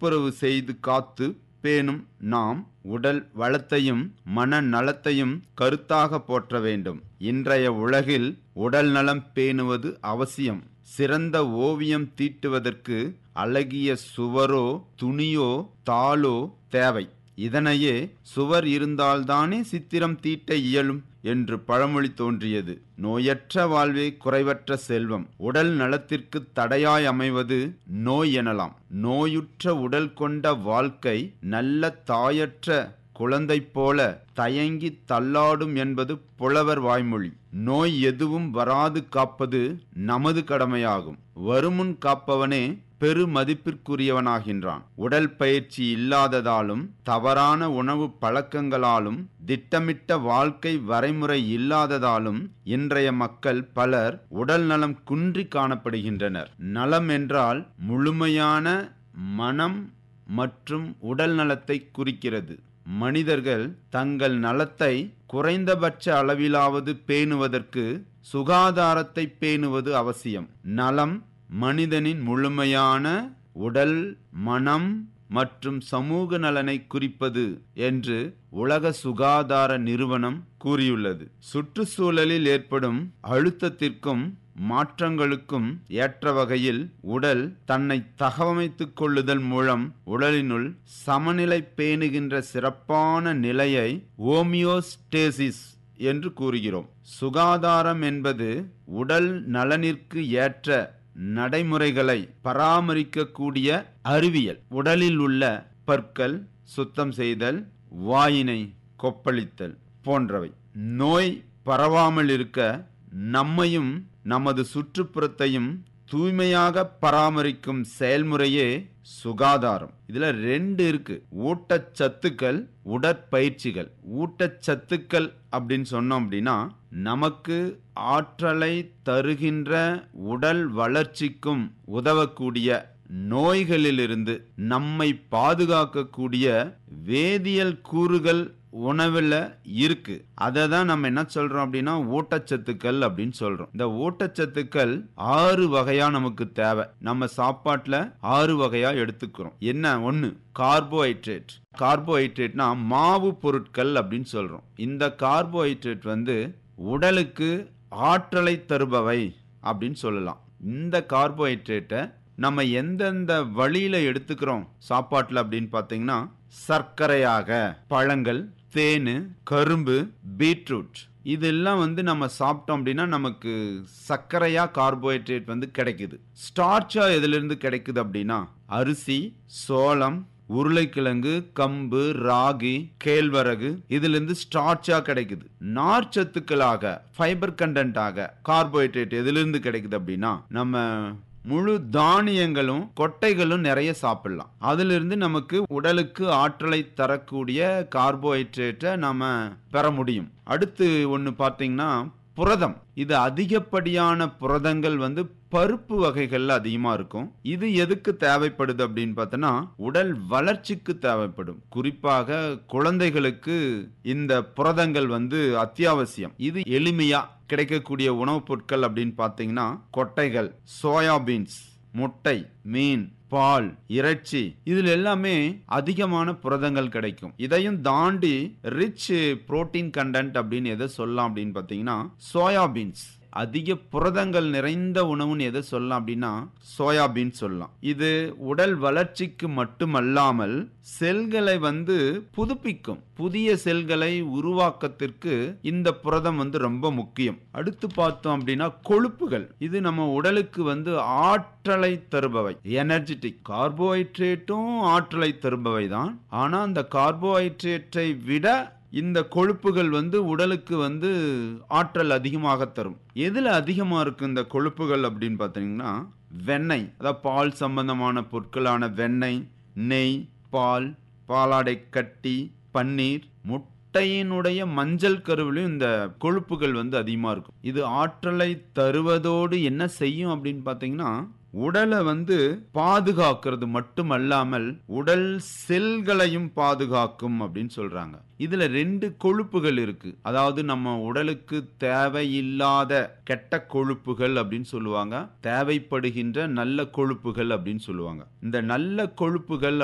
துப்புரவு செய்து காத்து பேணும் நாம் உடல் வளத்தையும் மன நலத்தையும் கருத்தாக போற்ற வேண்டும் இன்றைய உலகில் உடல் நலம் பேணுவது அவசியம் சிறந்த ஓவியம் தீட்டுவதற்கு அழகிய சுவரோ துணியோ தாளோ தேவை இதனையே சுவர் இருந்தால்தானே சித்திரம் தீட்ட இயலும் என்று பழமொழி தோன்றியது நோயற்ற வாழ்வே குறைவற்ற செல்வம் உடல் நலத்திற்கு தடையாய் அமைவது நோய் எனலாம் நோயுற்ற உடல் கொண்ட வாழ்க்கை நல்ல தாயற்ற குழந்தை போல தயங்கி தள்ளாடும் என்பது புலவர் வாய்மொழி நோய் எதுவும் வராது காப்பது நமது கடமையாகும் வருமுன் காப்பவனே பெரு மதிப்பிற்குரியவனாகின்றான் உடல் பயிற்சி இல்லாததாலும் தவறான உணவு பழக்கங்களாலும் திட்டமிட்ட வாழ்க்கை வரைமுறை இல்லாததாலும் இன்றைய மக்கள் பலர் உடல் நலம் குன்றி காணப்படுகின்றனர் நலம் என்றால் முழுமையான மனம் மற்றும் உடல் நலத்தை குறிக்கிறது மனிதர்கள் தங்கள் நலத்தை குறைந்தபட்ச அளவிலாவது பேணுவதற்கு சுகாதாரத்தை பேணுவது அவசியம் நலம் மனிதனின் முழுமையான உடல் மனம் மற்றும் சமூக நலனை குறிப்பது என்று உலக சுகாதார நிறுவனம் கூறியுள்ளது சுற்றுச்சூழலில் ஏற்படும் அழுத்தத்திற்கும் மாற்றங்களுக்கும் ஏற்ற வகையில் உடல் தன்னை தகவமைத்துக் கொள்ளுதல் மூலம் உடலினுள் சமநிலை பேணுகின்ற சிறப்பான நிலையை ஓமியோஸ்டேசிஸ் என்று கூறுகிறோம் சுகாதாரம் என்பது உடல் நலனிற்கு ஏற்ற நடைமுறைகளை பராமரிக்கக்கூடிய அறிவியல் உடலில் உள்ள பற்கள் சுத்தம் செய்தல் வாயினை கொப்பளித்தல் போன்றவை நோய் பரவாமல் இருக்க நம்மையும் நமது சுற்றுப்புறத்தையும் தூய்மையாக பராமரிக்கும் செயல்முறையே சுகாதாரம் இதுல ரெண்டு இருக்கு ஊட்டச்சத்துக்கள் உடற்பயிற்சிகள் ஊட்டச்சத்துக்கள் அப்படின்னு சொன்னோம் அப்படின்னா நமக்கு ஆற்றலை தருகின்ற உடல் வளர்ச்சிக்கும் உதவக்கூடிய நோய்களிலிருந்து நம்மை பாதுகாக்கக்கூடிய வேதியியல் கூறுகள் உணவில் இருக்கு அதை தான் நம்ம என்ன சொல்றோம் அப்படின்னா ஊட்டச்சத்துக்கள் அப்படின்னு சொல்றோம் இந்த ஊட்டச்சத்துக்கள் ஆறு வகையா நமக்கு தேவை நம்ம சாப்பாட்டுல ஆறு வகையா எடுத்துக்கிறோம் என்ன ஒண்ணு கார்போஹைட்ரேட் கார்போஹைட்ரேட்னா மாவு பொருட்கள் அப்படின்னு சொல்றோம் இந்த கார்போஹைட்ரேட் வந்து உடலுக்கு ஆற்றலை தருபவை அப்படின்னு சொல்லலாம் இந்த கார்போஹைட்ரேட்டை நம்ம எந்தெந்த வழியில எடுத்துக்கிறோம் சாப்பாட்டில் அப்படின்னு பார்த்தீங்கன்னா சர்க்கரையாக பழங்கள் தேனு கரும்பு பீட்ரூட் இதெல்லாம் வந்து நம்ம சாப்பிட்டோம் அப்படின்னா நமக்கு சர்க்கரையா கார்போஹைட்ரேட் வந்து கிடைக்குது ஸ்டார்ச்சா எதுலேருந்து கிடைக்குது அப்படின்னா அரிசி சோளம் உருளைக்கிழங்கு கம்பு ராகி கேழ்வரகு இதுல இருந்து ஸ்டார்ச்சா கிடைக்குது நார்ச்சத்துக்களாக ஃபைபர் கண்டென்ட்டாக கார்போஹைட்ரேட் எதுல இருந்து கிடைக்குது அப்படின்னா நம்ம முழு தானியங்களும் கொட்டைகளும் நிறைய சாப்பிடலாம் அதுல இருந்து நமக்கு உடலுக்கு ஆற்றலை தரக்கூடிய கார்போஹைட்ரேட்டை நாம பெற முடியும் அடுத்து ஒன்று பார்த்தீங்கன்னா புரதம் இது அதிகப்படியான புரதங்கள் வந்து பருப்பு வகைகள்ல அதிகமா இருக்கும் இது எதுக்கு தேவைப்படுது அப்படின்னு பார்த்தோன்னா உடல் வளர்ச்சிக்கு தேவைப்படும் குறிப்பாக குழந்தைகளுக்கு இந்த புரதங்கள் வந்து அத்தியாவசியம் இது எளிமையா கிடைக்கக்கூடிய உணவுப் பொருட்கள் அப்படின்னு பார்த்தீங்கன்னா கொட்டைகள் சோயாபீன்ஸ் முட்டை மீன் பால் இறைச்சி இதில் எல்லாமே அதிகமான புரதங்கள் கிடைக்கும் இதையும் தாண்டி ரிச் புரோட்டீன் கண்டென்ட் அப்படின்னு எதை சொல்லலாம் அப்படின்னு பார்த்தீங்கன்னா சோயாபீன்ஸ் அதிக புரதங்கள் நிறைந்த உணவுன்னு எதை சொல்லலாம் அப்படின்னா சோயாபீன் சொல்லலாம் இது உடல் வளர்ச்சிக்கு மட்டுமல்லாமல் செல்களை வந்து புதுப்பிக்கும் புதிய செல்களை உருவாக்கத்திற்கு இந்த புரதம் வந்து ரொம்ப முக்கியம் அடுத்து பார்த்தோம் அப்படின்னா கொழுப்புகள் இது நம்ம உடலுக்கு வந்து ஆற்றலை தருபவை எனர்ஜெட்டிக் கார்போஹைட்ரேட்டும் ஆற்றலை தருபவை தான் ஆனா அந்த கார்போஹைட்ரேட்டை விட இந்த கொழுப்புகள் வந்து உடலுக்கு வந்து ஆற்றல் அதிகமாக தரும் எதில் அதிகமாக இருக்கு இந்த கொழுப்புகள் அப்படின்னு பார்த்தீங்கன்னா வெண்ணெய் அதாவது பால் சம்பந்தமான பொருட்களான வெண்ணெய் நெய் பால் பாலாடை கட்டி பன்னீர் முட்டையினுடைய மஞ்சள் கருவிலையும் இந்த கொழுப்புகள் வந்து அதிகமாக இருக்கும் இது ஆற்றலை தருவதோடு என்ன செய்யும் அப்படின்னு பார்த்தீங்கன்னா உடலை வந்து பாதுகாக்கிறது மட்டுமல்லாமல் உடல் செல்களையும் பாதுகாக்கும் அப்படின்னு சொல்றாங்க இதுல ரெண்டு கொழுப்புகள் இருக்கு அதாவது நம்ம உடலுக்கு தேவையில்லாத கெட்ட கொழுப்புகள் அப்படின்னு சொல்லுவாங்க தேவைப்படுகின்ற நல்ல கொழுப்புகள் அப்படின்னு சொல்லுவாங்க இந்த நல்ல கொழுப்புகள்